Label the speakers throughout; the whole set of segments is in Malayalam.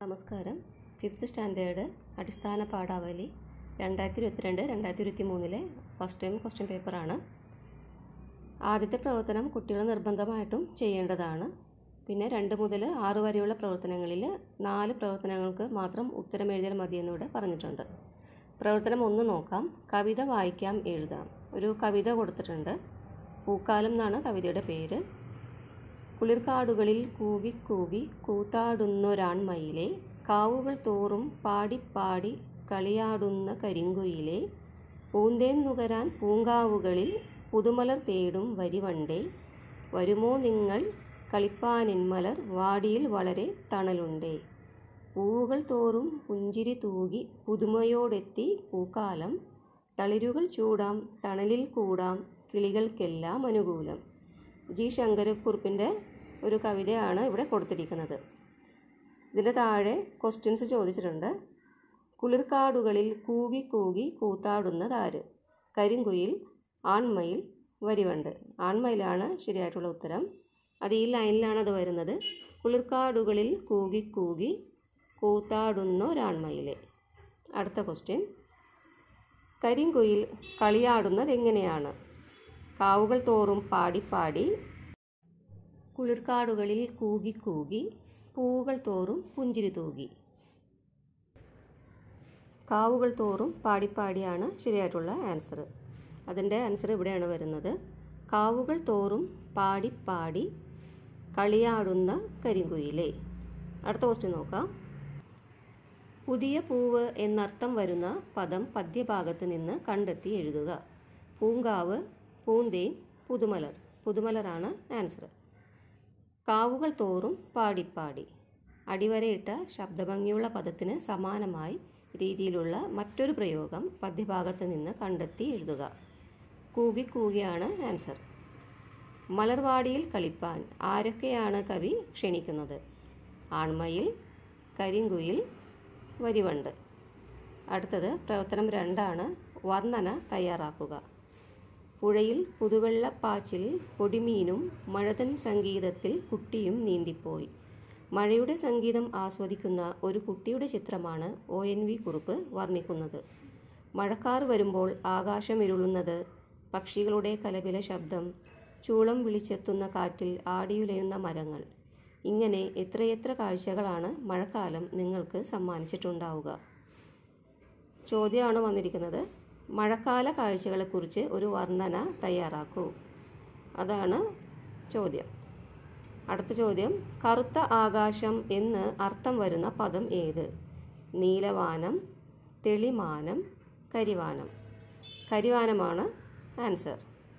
Speaker 1: നമസ്കാരം ഫിഫ്ത്ത് സ്റ്റാൻഡേർഡ് അടിസ്ഥാന പാഠാവലി രണ്ടായിരത്തി ഇരുപത്തിരണ്ട് രണ്ടായിരത്തി ഇരുപത്തി മൂന്നിലെ ഫസ്റ്റ് ടൈം ക്വസ്റ്റ്യൻ പേപ്പറാണ് ആദ്യത്തെ പ്രവർത്തനം കുട്ടികൾ നിർബന്ധമായിട്ടും ചെയ്യേണ്ടതാണ് പിന്നെ രണ്ട് മുതൽ ആറ് വരെയുള്ള പ്രവർത്തനങ്ങളിൽ നാല് പ്രവർത്തനങ്ങൾക്ക് മാത്രം ഉത്തരം എഴുതിയാൽ മതിയെന്നിവിടെ പറഞ്ഞിട്ടുണ്ട് പ്രവർത്തനം ഒന്ന് നോക്കാം കവിത വായിക്കാം എഴുതാം ഒരു കവിത കൊടുത്തിട്ടുണ്ട് പൂക്കാലം എന്നാണ് കവിതയുടെ പേര് കുളിർക്കാടുകളിൽ കൂകി കൂകി കൂത്താടുന്നൊരാൺമയിലെ കാവുകൾ തോറും പാടിപ്പാടി കളിയാടുന്ന കരിങ്കുയിലെ പൂന്തേൻ നുകരാൻ പൂങ്കാവുകളിൽ പുതുമലർ തേടും വരിവണ്ടേ വരുമോ നിങ്ങൾ കളിപ്പാനിന്മലർ വാടിയിൽ വളരെ തണലുണ്ടേ പൂവുകൾ തോറും പുഞ്ചിരി തൂകി പുതുമയോടെത്തി പൂക്കാലം തളിരുകൾ ചൂടാം തണലിൽ കൂടാം കിളികൾക്കെല്ലാം അനുകൂലം ജി ശങ്കരക്കുറുപ്പിൻ്റെ ഒരു കവിതയാണ് ഇവിടെ കൊടുത്തിരിക്കുന്നത് ഇതിൻ്റെ താഴെ ക്വസ്റ്റ്യൻസ് ചോദിച്ചിട്ടുണ്ട് കുളിർക്കാടുകളിൽ കൂകി കൂകി കൂത്താടുന്നതാര് കരിങ്കുയിൽ ആൺമയിൽ വരിവണ്ട് ആൺമയിലാണ് ശരിയായിട്ടുള്ള ഉത്തരം അത് ഈ ലൈനിലാണ് അത് വരുന്നത് കുളിർക്കാടുകളിൽ കൂകി കൂകി കൂത്താടുന്നൊരാൺമയിലെ അടുത്ത ക്വസ്റ്റ്യൻ കരിങ്കുയിൽ കളിയാടുന്നത് എങ്ങനെയാണ് കാവുകൾ തോറും പാടിപ്പാടി കുളിർക്കാടുകളിൽ കൂകി കൂകി പൂവുകൾ തോറും പുഞ്ചിരി തൂകി കാവുകൾ തോറും പാടിപ്പാടിയാണ് ശരിയായിട്ടുള്ള ആൻസർ അതിൻ്റെ ആൻസർ ഇവിടെയാണ് വരുന്നത് കാവുകൾ തോറും പാടിപ്പാടി കളിയാടുന്ന കരിങ്കുയിലെ അടുത്ത ക്വസ്റ്റ്യൻ നോക്കാം പുതിയ പൂവ് എന്നർത്ഥം വരുന്ന പദം പദ്യഭാഗത്ത് നിന്ന് കണ്ടെത്തി എഴുതുക പൂങ്കാവ് പൂന്തേൻ പുതുമലർ പുതുമലറാണ് ആൻസർ കാവുകൾ തോറും പാടിപ്പാടി അടിവരയിട്ട ശബ്ദഭംഗിയുള്ള പദത്തിന് സമാനമായി രീതിയിലുള്ള മറ്റൊരു പ്രയോഗം പദ്യഭാഗത്ത് നിന്ന് കണ്ടെത്തി എഴുതുക കൂകി കൂകിയാണ് ആൻസർ മലർവാടിയിൽ കളിപ്പാൻ ആരൊക്കെയാണ് കവി ക്ഷണിക്കുന്നത് ആൺമയിൽ കരിങ്കുയിൽ വരിവണ്ട് അടുത്തത് പ്രവർത്തനം രണ്ടാണ് വർണ്ണന തയ്യാറാക്കുക പുഴയിൽ പുതുവെള്ളപ്പാച്ചിൽ പൊടിമീനും മഴതൻ സംഗീതത്തിൽ കുട്ടിയും നീന്തിപ്പോയി മഴയുടെ സംഗീതം ആസ്വദിക്കുന്ന ഒരു കുട്ടിയുടെ ചിത്രമാണ് ഒ എൻ വി കുറുപ്പ് വർണ്ണിക്കുന്നത് മഴക്കാർ വരുമ്പോൾ ആകാശം ഇരുളുന്നത് പക്ഷികളുടെ കലപില ശബ്ദം ചൂളം വിളിച്ചെത്തുന്ന കാറ്റിൽ ആടിയുലയുന്ന മരങ്ങൾ ഇങ്ങനെ എത്രയെത്ര കാഴ്ചകളാണ് മഴക്കാലം നിങ്ങൾക്ക് സമ്മാനിച്ചിട്ടുണ്ടാവുക ചോദ്യമാണ് വന്നിരിക്കുന്നത് മഴക്കാല കാഴ്ചകളെക്കുറിച്ച് ഒരു വർണ്ണന തയ്യാറാക്കൂ അതാണ് ചോദ്യം അടുത്ത ചോദ്യം കറുത്ത ആകാശം എന്ന് അർത്ഥം വരുന്ന പദം ഏത് നീലവാനം തെളിമാനം കരിവാനം കരിവാനമാണ് ആൻസർ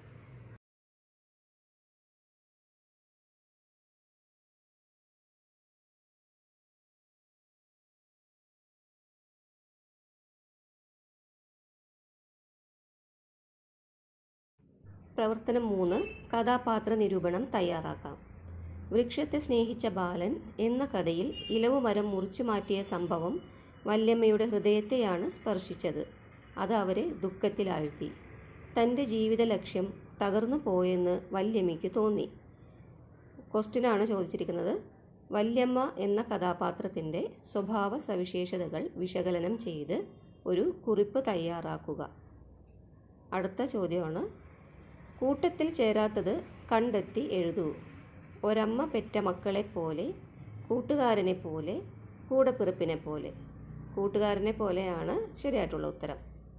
Speaker 1: പ്രവർത്തനം മൂന്ന് കഥാപാത്ര നിരൂപണം തയ്യാറാക്കാം വൃക്ഷത്തെ സ്നേഹിച്ച ബാലൻ എന്ന കഥയിൽ ഇലവ് മരം മുറിച്ചു മാറ്റിയ സംഭവം വല്യമ്മയുടെ ഹൃദയത്തെയാണ് സ്പർശിച്ചത് അത് അവരെ ദുഃഖത്തിലാഴ്ത്തി തൻ്റെ ജീവിത ലക്ഷ്യം തകർന്നു പോയെന്ന് വല്യമ്മയ്ക്ക് തോന്നി ക്വസ്റ്റ്യനാണ് ചോദിച്ചിരിക്കുന്നത് വല്യമ്മ എന്ന കഥാപാത്രത്തിൻ്റെ സ്വഭാവ സവിശേഷതകൾ വിശകലനം ചെയ്ത് ഒരു കുറിപ്പ് തയ്യാറാക്കുക അടുത്ത ചോദ്യമാണ് കൂട്ടത്തിൽ ചേരാത്തത് കണ്ടെത്തി എഴുതൂ ഒരമ്മ പെറ്റ മക്കളെ പോലെ കൂട്ടുകാരനെ പോലെ കൂടപ്പിറപ്പിനെ പോലെ കൂട്ടുകാരനെ പോലെയാണ് ശരിയായിട്ടുള്ള ഉത്തരം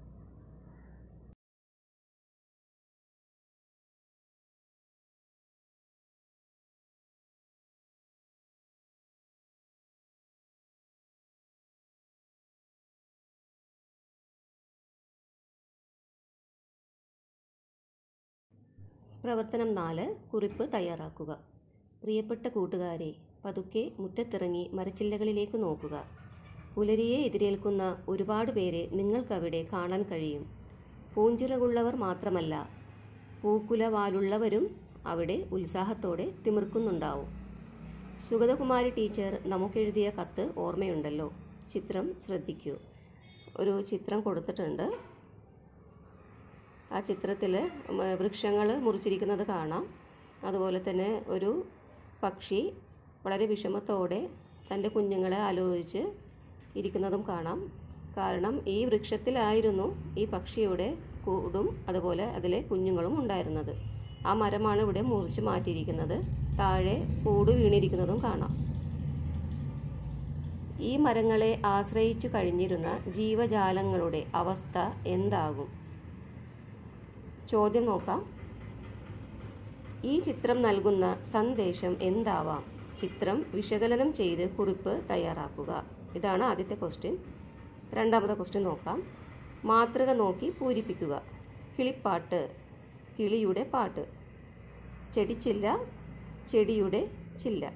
Speaker 1: പ്രവർത്തനം നാല് കുറിപ്പ് തയ്യാറാക്കുക പ്രിയപ്പെട്ട കൂട്ടുകാരെ പതുക്കെ മുറ്റത്തിറങ്ങി മരച്ചില്ലകളിലേക്ക് നോക്കുക പുലരിയെ എതിരേൽക്കുന്ന ഒരുപാട് പേരെ നിങ്ങൾക്കവിടെ കാണാൻ കഴിയും പൂഞ്ചിറകുള്ളവർ മാത്രമല്ല പൂക്കുലവാലുള്ളവരും അവിടെ ഉത്സാഹത്തോടെ തിമിർക്കുന്നുണ്ടാവും സുഗതകുമാരി ടീച്ചർ നമുക്കെഴുതിയ കത്ത് ഓർമ്മയുണ്ടല്ലോ ചിത്രം ശ്രദ്ധിക്കൂ ഒരു ചിത്രം കൊടുത്തിട്ടുണ്ട് ആ ചിത്രത്തിൽ വൃക്ഷങ്ങൾ മുറിച്ചിരിക്കുന്നത് കാണാം അതുപോലെ തന്നെ ഒരു പക്ഷി വളരെ വിഷമത്തോടെ തൻ്റെ കുഞ്ഞുങ്ങളെ ആലോചിച്ച് ഇരിക്കുന്നതും കാണാം കാരണം ഈ വൃക്ഷത്തിലായിരുന്നു ഈ പക്ഷിയുടെ കൂടും അതുപോലെ അതിലെ കുഞ്ഞുങ്ങളും ഉണ്ടായിരുന്നത് ആ മരമാണ് ഇവിടെ മുറിച്ച് മാറ്റിയിരിക്കുന്നത് താഴെ കൂട് വീണിരിക്കുന്നതും കാണാം ഈ മരങ്ങളെ ആശ്രയിച്ചു കഴിഞ്ഞിരുന്ന ജീവജാലങ്ങളുടെ അവസ്ഥ എന്താകും ചോദ്യം നോക്കാം ഈ ചിത്രം നൽകുന്ന സന്ദേശം എന്താവാം ചിത്രം വിശകലനം ചെയ്ത് കുറിപ്പ് തയ്യാറാക്കുക ഇതാണ് ആദ്യത്തെ ക്വസ്റ്റ്യൻ രണ്ടാമത്തെ ക്വസ്റ്റ്യൻ നോക്കാം മാതൃക നോക്കി പൂരിപ്പിക്കുക കിളിപ്പാട്ട് കിളിയുടെ പാട്ട് ചെടിച്ചില്ല ചെടിയുടെ ചില്ല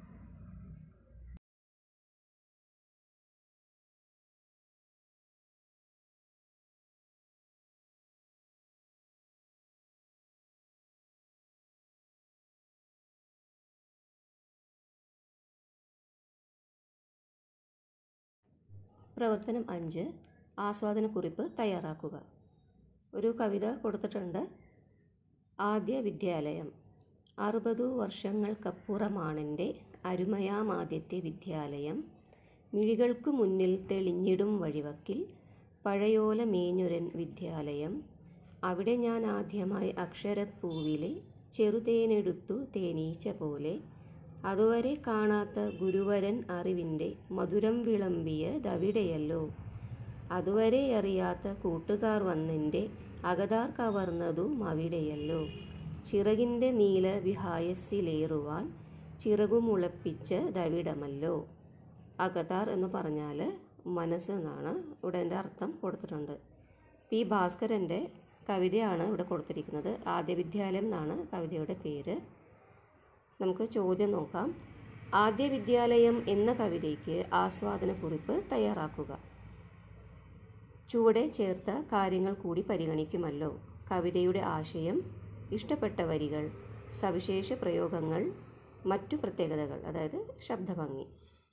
Speaker 1: പ്രവർത്തനം അഞ്ച് ആസ്വാദനക്കുറിപ്പ് തയ്യാറാക്കുക ഒരു കവിത കൊടുത്തിട്ടുണ്ട് ആദ്യ വിദ്യാലയം അറുപതു വർഷങ്ങൾക്കപ്പുറമാണെൻ്റെ അരുമയാമാദ്യത്തെ വിദ്യാലയം മിഴികൾക്കു മുന്നിൽ തെളിഞ്ഞിടും വഴിവക്കിൽ പഴയോല മേഞ്ഞൊരൻ വിദ്യാലയം അവിടെ ഞാൻ ആദ്യമായി അക്ഷരപ്പൂവിലെ ചെറുതേനെടുത്തു തേനീച്ച പോലെ അതുവരെ കാണാത്ത ഗുരുവരൻ അറിവിൻ്റെ മധുരം വിളമ്പിയ ദവിടെയല്ലോ അതുവരെ അറിയാത്ത കൂട്ടുകാർ വന്നെൻ്റെ അകതാർ കവർന്നതും അവിടെയല്ലോ ചിറകിൻ്റെ നീല വിഹായസിലേറുവാൻ ചിറകുമുളപ്പിച്ച ദവിടമല്ലോ അകതാർ എന്ന് പറഞ്ഞാൽ മനസ്സ് എന്നാണ് ഇവിടെ എൻ്റെ അർത്ഥം കൊടുത്തിട്ടുണ്ട് പി ഭാസ്കരൻ്റെ കവിതയാണ് ഇവിടെ കൊടുത്തിരിക്കുന്നത് ആദ്യ വിദ്യാലയം എന്നാണ് കവിതയുടെ പേര് നമുക്ക് ചോദ്യം നോക്കാം ആദ്യ വിദ്യാലയം എന്ന കവിതയ്ക്ക് ആസ്വാദനക്കുറിപ്പ് തയ്യാറാക്കുക ചുവടെ ചേർത്ത കാര്യങ്ങൾ കൂടി പരിഗണിക്കുമല്ലോ കവിതയുടെ ആശയം ഇഷ്ടപ്പെട്ട വരികൾ സവിശേഷ പ്രയോഗങ്ങൾ മറ്റു പ്രത്യേകതകൾ അതായത് ശബ്ദഭംഗി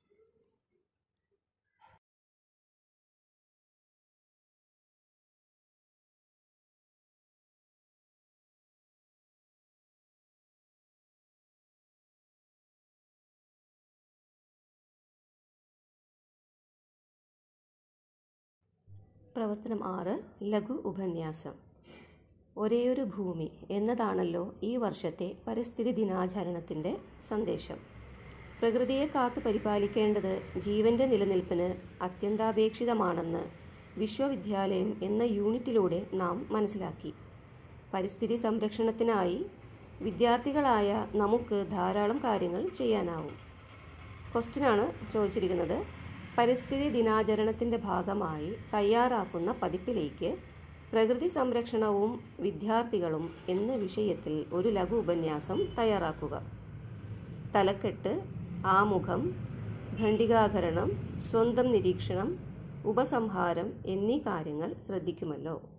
Speaker 1: പ്രവർത്തനം ആറ് ലഘു ഉപന്യാസം ഒരേയൊരു ഭൂമി എന്നതാണല്ലോ ഈ വർഷത്തെ പരിസ്ഥിതി ദിനാചരണത്തിൻ്റെ സന്ദേശം പ്രകൃതിയെ കാത്തു പരിപാലിക്കേണ്ടത് ജീവൻ്റെ നിലനിൽപ്പിന് അത്യന്താപേക്ഷിതമാണെന്ന് വിശ്വവിദ്യാലയം എന്ന യൂണിറ്റിലൂടെ നാം മനസ്സിലാക്കി പരിസ്ഥിതി സംരക്ഷണത്തിനായി വിദ്യാർത്ഥികളായ നമുക്ക് ധാരാളം കാര്യങ്ങൾ ചെയ്യാനാവും ക്വസ്റ്റ്യനാണ് ചോദിച്ചിരിക്കുന്നത് പരിസ്ഥിതി ദിനാചരണത്തിൻ്റെ ഭാഗമായി തയ്യാറാക്കുന്ന പതിപ്പിലേക്ക് പ്രകൃതി സംരക്ഷണവും വിദ്യാർത്ഥികളും എന്ന വിഷയത്തിൽ ഒരു ലഘു ഉപന്യാസം തയ്യാറാക്കുക തലക്കെട്ട് ആമുഖം ഖണ്ഡികാകരണം സ്വന്തം നിരീക്ഷണം ഉപസംഹാരം എന്നീ കാര്യങ്ങൾ ശ്രദ്ധിക്കുമല്ലോ